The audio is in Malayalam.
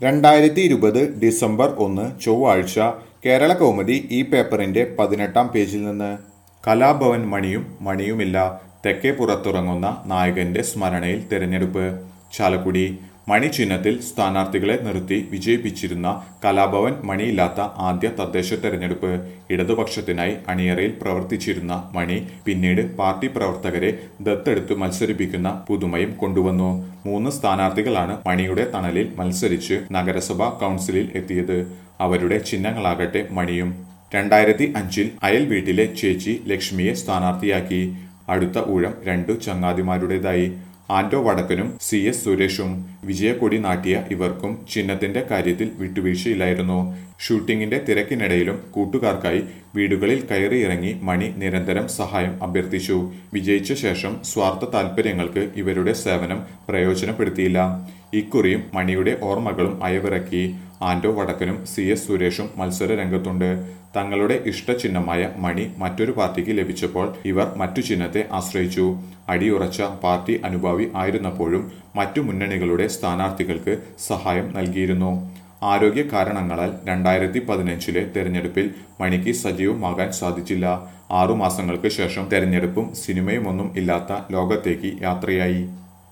രണ്ടായിരത്തി ഇരുപത് ഡിസംബർ ഒന്ന് ചൊവ്വാഴ്ച കേരള കൗമുദി ഈ പേപ്പറിന്റെ പതിനെട്ടാം പേജിൽ നിന്ന് കലാഭവൻ മണിയും മണിയുമില്ല തെക്കേ പുറത്തിറങ്ങുന്ന നായകന്റെ സ്മരണയിൽ തെരഞ്ഞെടുപ്പ് ചാലക്കുടി മണി ചിഹ്നത്തിൽ സ്ഥാനാർത്ഥികളെ നിർത്തി വിജയിപ്പിച്ചിരുന്ന കലാഭവൻ മണിയില്ലാത്ത ആദ്യ തദ്ദേശ തെരഞ്ഞെടുപ്പ് ഇടതുപക്ഷത്തിനായി അണിയറയിൽ പ്രവർത്തിച്ചിരുന്ന മണി പിന്നീട് പാർട്ടി പ്രവർത്തകരെ ദത്തെടുത്ത് മത്സരിപ്പിക്കുന്ന പുതുമയും കൊണ്ടുവന്നു മൂന്ന് സ്ഥാനാർത്ഥികളാണ് മണിയുടെ തണലിൽ മത്സരിച്ച് നഗരസഭാ കൗൺസിലിൽ എത്തിയത് അവരുടെ ചിഹ്നങ്ങളാകട്ടെ മണിയും രണ്ടായിരത്തി അഞ്ചിൽ അയൽ വീട്ടിലെ ചേച്ചി ലക്ഷ്മിയെ സ്ഥാനാർത്ഥിയാക്കി അടുത്ത ഊഴം രണ്ടു ചങ്ങാതിമാരുടേതായി ആന്റോ വടക്കനും സി എസ് സുരേഷും വിജയക്കൊടി നാട്ടിയ ഇവർക്കും ചിഹ്നത്തിന്റെ കാര്യത്തിൽ വിട്ടുവീഴ്ചയില്ലായിരുന്നു ഷൂട്ടിങ്ങിന്റെ തിരക്കിനിടയിലും കൂട്ടുകാർക്കായി വീടുകളിൽ കയറിയിറങ്ങി മണി നിരന്തരം സഹായം അഭ്യർത്ഥിച്ചു വിജയിച്ച ശേഷം സ്വാർത്ഥ താൽപര്യങ്ങൾക്ക് ഇവരുടെ സേവനം പ്രയോജനപ്പെടുത്തിയില്ല ഇക്കുറിയും മണിയുടെ ഓർമ്മകളും അയവിറക്കി ആന്റോ വടക്കനും സി എസ് സുരേഷും മത്സര രംഗത്തുണ്ട് തങ്ങളുടെ ഇഷ്ടചിഹ്നമായ മണി മറ്റൊരു പാർട്ടിക്ക് ലഭിച്ചപ്പോൾ ഇവർ മറ്റു ചിഹ്നത്തെ ആശ്രയിച്ചു അടിയുറച്ച പാർട്ടി അനുഭാവി ആയിരുന്നപ്പോഴും മറ്റു മുന്നണികളുടെ സ്ഥാനാർത്ഥികൾക്ക് സഹായം നൽകിയിരുന്നു ആരോഗ്യ കാരണങ്ങളാൽ രണ്ടായിരത്തി പതിനഞ്ചിലെ തെരഞ്ഞെടുപ്പിൽ മണിക്ക് സജീവമാകാൻ സാധിച്ചില്ല ആറുമാസങ്ങൾക്ക് ശേഷം തെരഞ്ഞെടുപ്പും സിനിമയുമൊന്നും ഇല്ലാത്ത ലോകത്തേക്ക് യാത്രയായി